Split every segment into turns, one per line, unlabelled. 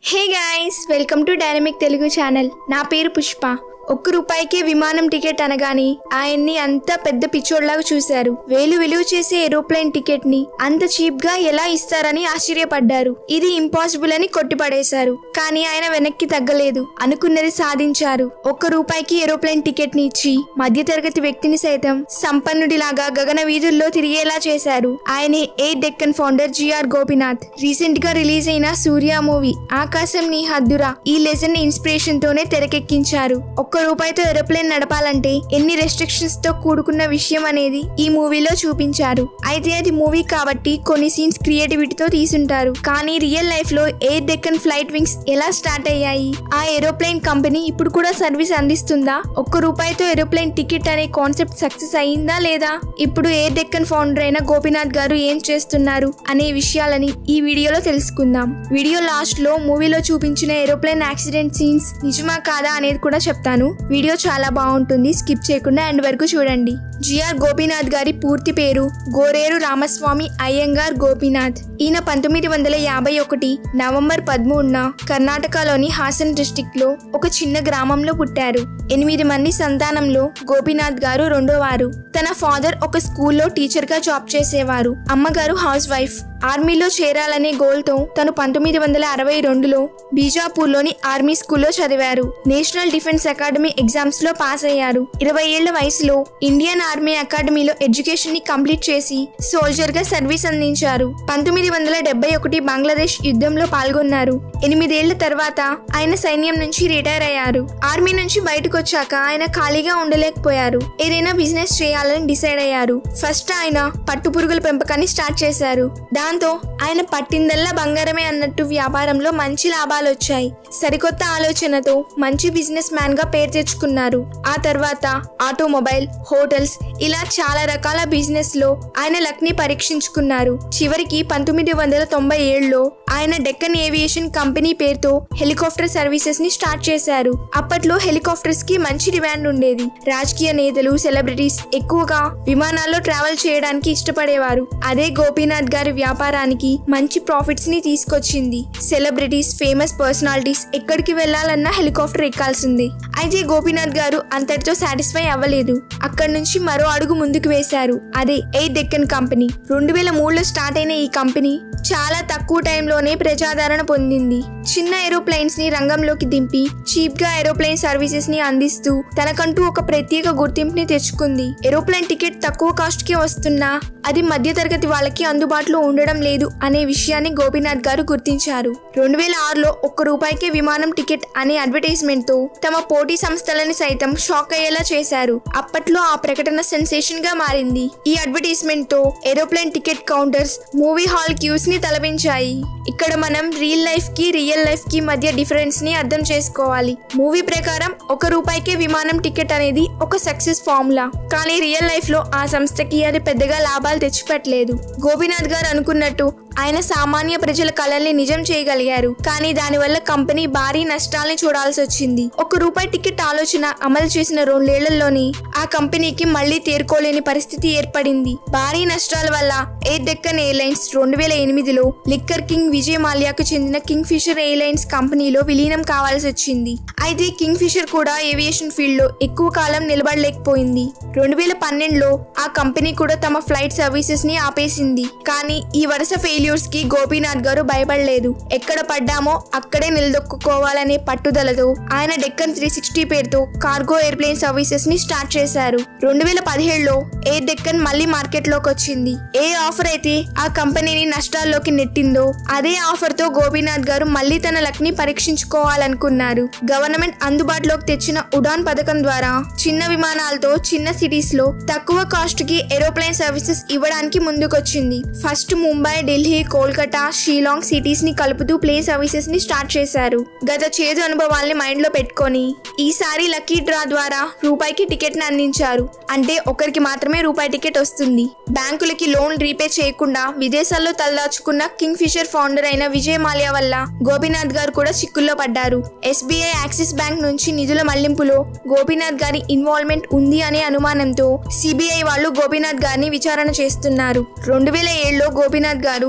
hey guys welcome to dynamic Telugu channel నా పేరు పుష్ప ఒక్క రూపాయికే విమానం టికెట్ అనగాని ఆయన్ని అంత పెద్ద పిచ్చోడ్లాగా చూశారు వేలు విలువ చేసే ఏరోప్లేన్ టికెట్ ని అంత చీప్ గా ఎలా ఇస్తారని ఆశ్చర్యపడ్డారు ఇది ఇంపాసిబుల్ అని కొట్టిపడేశారు కానీ ఆయన వెనక్కి తగ్గలేదు అనుకున్నది సాధించారు ఒక్క రూపాయికి ఏరోప్లేన్ టికెట్ ని ఇచ్చి మధ్యతరగతి వ్యక్తిని సైతం సంపన్నుడిలాగా గగన వీధుల్లో తిరిగేలా చేశారు ఆయనే ఏ Deccan founder G R Gopinath recent గా రిలీజ్ అయిన సూర్య మూవీ ఆకాశం నీ హద్దురా ఈ లెసన్ ఇన్స్పిరేషన్ తోనే తెరకెక్కించారు ఒక్క రూపాయితో ఏరోప్లేన్ నడపాలంటే ఎన్ని రెస్ట్రిక్షన్స్ తో కూడుకున్న విషయం అనేది ఈ మూవీలో చూపించారు అయితే అది మూవీ కాబట్టి కొన్ని సీన్స్ క్రియేటివిటీతో తీసుంటారు కానీ రియల్ లైఫ్ లో ఎయిర్ డెక్కన్ ఫ్లైట్ వింగ్స్ ఎలా స్టార్ట్ అయ్యాయి ఆ ఏరోప్లేన్ కంపెనీ ఇప్పుడు కూడా సర్వీస్ అందిస్తుందా ఒక్క రూపాయితో ఏరోప్లేన్ టికెట్ అనే కాన్సెప్ట్ సక్సెస్ అయ్యిందా లేదా ఇప్పుడు ఎయిర్ డెక్కన్ ఫౌండర్ అయిన గోపీనాథ్ గారు ఏం చేస్తున్నారు అనే విషయాలని ఈ వీడియోలో తెలుసుకుందాం వీడియో లాస్ట్ లో మూవీలో చూపించిన ఏరోప్లేన్ యాక్సిడెంట్ సీన్స్ నిజమా కాదా అనేది కూడా చెప్తాను వీడియో చాలా బాగుంటుంది స్కిప్ చేయకుండా ఎండ్ వరకు చూడండి జిఆర్ గోపీనాథ్ గారి పూర్తి పేరు గోరేరు రామస్వామి అయ్యంగార్ గోపీనాథ్ ఈయన పంతొమ్మిది వందల యాభై ఒకటి నవంబర్ పదమూడున కర్ణాటకలోని హాసన్ డిస్టిక్ లో ఒక చిన్న గ్రామంలో పుట్టారు ఎనిమిది మంది సంతానంలో గోపీనాథ్ గారు రెండో వారు తన ఫాదర్ ఒక స్కూల్లో టీచర్ గా జాబ్ చేసేవారు అమ్మగారు హౌస్ వైఫ్ ఆర్మీలో చేరాలనే గోల్ తో తను పంతొమ్మిది వందల అరవై రెండులో బీజాపూర్లోని ఆర్మీ స్కూల్లో చదివారు నేషనల్ డిఫెన్స్ అకాడమీ ఎగ్జామ్స్ లో పాస్ అయ్యారు ఇరవై ఏళ్ల వయసులో ఇండియన్ ఆర్మీ అకాడమీలో ఎడ్యుకేషన్ ని కంప్లీట్ చేసి సోల్జర్ గా సర్వీస్ అందించారు పంతొమ్మిది వందల డెబ్బై ఒకటి బంగ్లాదేశ్ యుద్ధంలో పాల్గొన్నారు ఎనిమిదేళ్ల తర్వాత ఆయన సైన్యం నుంచి రిటైర్ అయ్యారు ఆర్మీ నుంచి బయటకు వచ్చాక ఆయన ఖాళీగా ఉండలేకపోయారు ఏదైనా బిజినెస్ చేయాలని డిసైడ్ అయ్యారు ఫస్ట్ ఆయన పట్టు పురుగుల పెంపకాన్ని స్టార్ట్ చేశారు దాంతో ఆయన పట్టిందల్లా బంగారమే అన్నట్టు వ్యాపారంలో మంచి లాభాలు వచ్చాయి సరికొత్త ఆలోచనతో మంచి బిజినెస్ మ్యాన్ గా పేరు తెచ్చుకున్నారు ఆ తర్వాత ఆటోమొబైల్ హోటల్స్ ఇలా చాలా రకాల బిజినెస్ లో ఆయన లక్ ని పరీక్షించుకున్నారు చివరికి పంతొమ్మిది వందల తొంభై ఏడులో ఆయన డెక్కన్ ఏవియేషన్ కంపెనీ పేరుతో హెలికాప్టర్ సర్వీసెస్ ని స్టార్ట్ చేశారు అప్పట్లో హెలికాప్టర్స్ కి మంచి డిమాండ్ ఉండేది రాజకీయ నేతలు సెలబ్రిటీస్ ఎక్కువగా విమానాల్లో ట్రావెల్ చేయడానికి ఇష్టపడేవారు అదే గోపీనాథ్ గారి వ్యాపారానికి మంచి ప్రాఫిట్స్ ని తీసుకొచ్చింది సెలబ్రిటీస్ ఫేమస్ పర్సనాలిటీస్ ఎక్కడికి వెళ్లాలన్నా హెలికాప్టర్ ఎక్కాల్సింది అయితే గోపీనాథ్ గారు అంతటితో సాటిస్ఫై అవ్వలేదు అక్కడి నుంచి మరో అడుగు ముందుకు వేశారు అదే ఎయిర్ డెక్కన్ కంపెనీ రెండు వేల మూడులో స్టార్ట్ అయిన ఈ కంపెనీ చాలా తక్కువ టైంలోనే ప్రజాదరణ పొందింది చిన్న ఏరోప్లైన్స్ ని రంగంలోకి దింపి చీప్ గా ఏరోప్లేన్ సర్వీసెస్ ని అందిస్తూ తనకంటూ ఒక ప్రత్యేక గుర్తింపుని తెచ్చుకుంది ఏరోప్లేన్ టికెట్ తక్కువ కాస్ట్ కి వస్తున్నా అది మధ్యతరగతి వాళ్ళకి అందుబాటులో ఉండడం లేదు అనే విషయాన్ని గోపీనాథ్ గారు గుర్తించారు రెండు వేల ఆరులో ఒక్క రూపాయికే విమానం టికెట్ అనే అడ్వర్టైజ్మెంట్ తో తమ పోటీ సంస్థలని సైతం షాక్ అయ్యేలా చేశారు అప్పట్లో ఆ ప్రకటన సెన్సేషన్ గా మారింది ఈ అడ్వర్టైజ్మెంట్ తో aeroplane ticket counters movie hall queues ని తలపించాయి ఇక్కడ మనం రియల్ లైఫ్ కి రియల్ లైఫ్ కి మధ్య డిఫరెన్స్ ని అర్థం చేసుకోవాలి మూవీ ప్రకారం ఒక రూపాయికే విమానం టికెట్ అనేది ఒక సక్సెస్ ఫార్ములా కానీ రియల్ లైఫ్ లో ఆ సంస్థకి అది పెద్దగా లాభాలు తెచ్చిపెట్టలేదు గోపీనాథ్ గారు అనుకున్నట్టు ఆయన సామాన్య ప్రజల కళల్ని నిజం చేయగలిగారు కానీ దానివల్ల కంపెనీ భారీ నష్టాల్ని చూడాల్సి వచ్చింది ఒక రూపాయి టికెట్ ఆలోచన అమలు చేసిన రెండేళ్లలోనే ఆ కంపెనీకి మళ్లీ తేరుకోలేని పరిస్థితి ఏర్పడింది భారీ నష్టాల వల్ల ఎయిర్ డెక్కన్ ఎయిర్లైన్స్ రెండు వేల ఎనిమిదిలో లిక్కర్ కింగ్ విజయ్ మాల్యాకు చెందిన కింగ్ ఫిషర్ ఎయిర్లైన్స్ కంపెనీలో విలీనం కావాల్సి వచ్చింది అయితే కింగ్ ఫిషర్ కూడా ఏవియేషన్ ఫీల్డ్ లో ఎక్కువ కాలం నిలబడలేకపోయింది రెండు వేల పన్నెండులో ఆ కంపెనీ కూడా తమ ఫ్లైట్ సర్వీసెస్ ని ఆపేసింది కానీ ఈ వరుస ఫెయిల్యూర్స్ కి గోపీనాథ్ గారు భయపడలేదు ఎక్కడ పడ్డామో అక్కడే నిలదొక్కుకోవాలనే పట్టుదలతో ఆయన డెక్కన్ త్రీ సిక్స్టీ పేరుతో కార్గో ఎయిర్ప్లేన్ సర్వీసెస్ ని స్టార్ట్ చేశారు రెండు వేల పదిహేడులో ఎయిర్ డెక్కన్ మళ్ళీ మార్కెట్ లోకి వచ్చింది ఏ ఆఫర్ అయితే ఆ కంపెనీని నష్టాల్లోకి నెట్టిందో అదే ఆఫర్ తో గోపీనాథ్ గారు మళ్ళీ తన లక్ ని పరీక్షించుకోవాలనుకున్నారు గవర్నమెంట్ అందుబాటులోకి తెచ్చిన ఉడాన్ పథకం ద్వారా చిన్న విమానాలతో చిన్న సిటీస్ లో తక్కువ కాస్ట్ కి ఏరోప్లేన్ సర్వీసెస్ ఇవ్వడానికి ముందుకొచ్చింది ఫస్ట్ ముంబై ఢిల్లీ కోల్కతా షీలాంగ్ సిటీస్ ని కలుపుతూ ప్లేన్ సర్వీసెస్ ని స్టార్ట్ చేశారు గత చేదు అనుభవాల్ని మైండ్ లో పెట్టుకొని ఈసారి లక్కీ డ్రా ద్వారా రూపాయికి టికెట్ ని అందించారు అంటే ఒకరికి మాత్రమే రూపాయి టికెట్ వస్తుంది బ్యాంకులకి లోన్ రీపే చేయకుండా విదేశాల్లో తలదాచుకున్న కింగ్ ఫిషర్ ఫౌండర్ అయిన విజయ్ మాల్యా వల్ల గోపీనాథ్ గారు కూడా చిక్కుల్లో పడ్డారు ఎస్బీఐ యాక్సిస్ బ్యాంక్ నుంచి నిధుల మళ్లింపులో గోపీనాథ్ గారి ఇన్వాల్వ్మెంట్ ఉంది అనే అనుమానంతో సిబిఐ వాళ్ళు గోపీనాథ్ గారిని విచారణ చేస్తున్నారు రెండు వేల ఏడులో గోపీనాథ్ గారు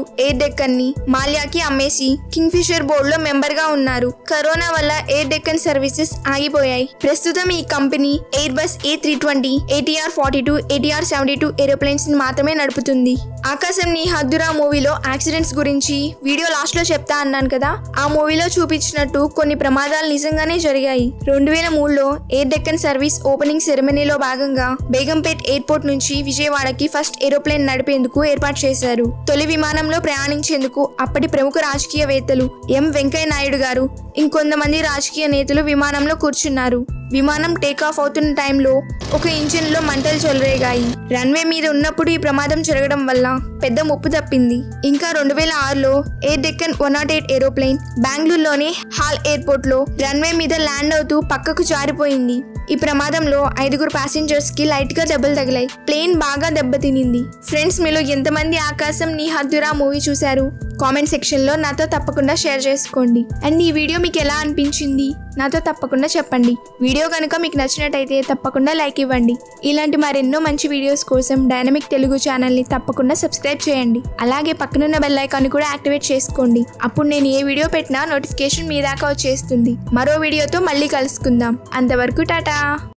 ఎయిర్ డెక్కన్ ని మాల్యాకి అమ్మేసి కింగ్ ఫిషర్ బోర్డులో మెంబర్ గా ఉన్నారు కరోనా వల్ల ఎయిర్ డెక్కన్ సర్వీసెస్ ఆగిపోయాయి ప్రస్తుతం ఈ company Airbus A three twenty ATR forty two ATR seventy two aeroplanes ని మాత్రమే నడుపుతుంది ఆకాశం నీ హద్దురా మూవీలో యాక్సిడెంట్స్ గురించి వీడియో లాస్ట్ లో చెప్తా అన్నాను కదా ఆ మూవీలో చూపించినట్టు కొన్ని ప్రమాదాలు నిజంగానే జరిగాయి రెండు వేల మూడులో ఎయిర్ డెక్కన్ సర్వీస్ ఓపెనింగ్ సెరమనీలో భాగంగా బేగంపేట్ ఎయిర్పోర్ట్ నుంచి విజయవాడకి ఫస్ట్ ఏరోప్లేన్ నడిపేందుకు ఏర్పాటు చేశారు తొలి విమానంలో ప్రయాణించేందుకు అప్పటి ప్రముఖ రాజకీయవేత్తలు ఎం వెంకయ్య నాయుడు గారు ఇంకొంతమంది రాజకీయ నేతలు విమానంలో కూర్చున్నారు విమానం టేకాఫ్ అవుతున్న టైంలో ఒక ఇంజిన్ లో మంటలు చెలరేగాయి రన్వే మీద ఉన్నప్పుడు ఈ ప్రమాదం జరగడం వల్ల పెద్ద ముప్పు తప్పింది ఇంకా రెండు వేల ఆరులో air Deccan one not eight aeroplane బెంగళూరులోని హాల్ ఎయిర్పోర్ట్ లో రన్వే మీద ల్యాండ్ అవుతూ పక్కకు జారిపోయింది ఈ ప్రమాదంలో ఐదుగురు ప్యాసింజర్స్ కి లైట్ గా దెబ్బలు తగిలాయి ప్లేన్ బాగా దెబ్బతినింది ఫ్రెండ్స్ మీలో ఎంతమంది ఆకాశం నీ హద్దురా మూవీ చూశారు కామెంట్ సెక్షన్ లో నాతో తప్పకుండా షేర్ చేసుకోండి అండ్ ఈ వీడియో మీకు ఎలా అనిపించింది నాతో తప్పకుండా చెప్పండి వీడియో కనుక మీకు నచ్చినట్టయితే తప్పకుండా లైక్ ఇవ్వండి ఇలాంటి మరెన్నో మంచి వీడియోస్ కోసం డైనమిక్ తెలుగు ఛానల్ని తప్పకుండా సబ్స్క్రైబ్ చేయండి అలాగే పక్కనున్న బెల్ ఐకాన్ కూడా యాక్టివేట్ చేసుకోండి అప్పుడు నేను ఏ వీడియో పెట్టినా నోటిఫికేషన్ మీ దాకా వచ్చేస్తుంది మరో వీడియోతో మళ్ళీ కలుసుకుందాం అంతవరకు టాటా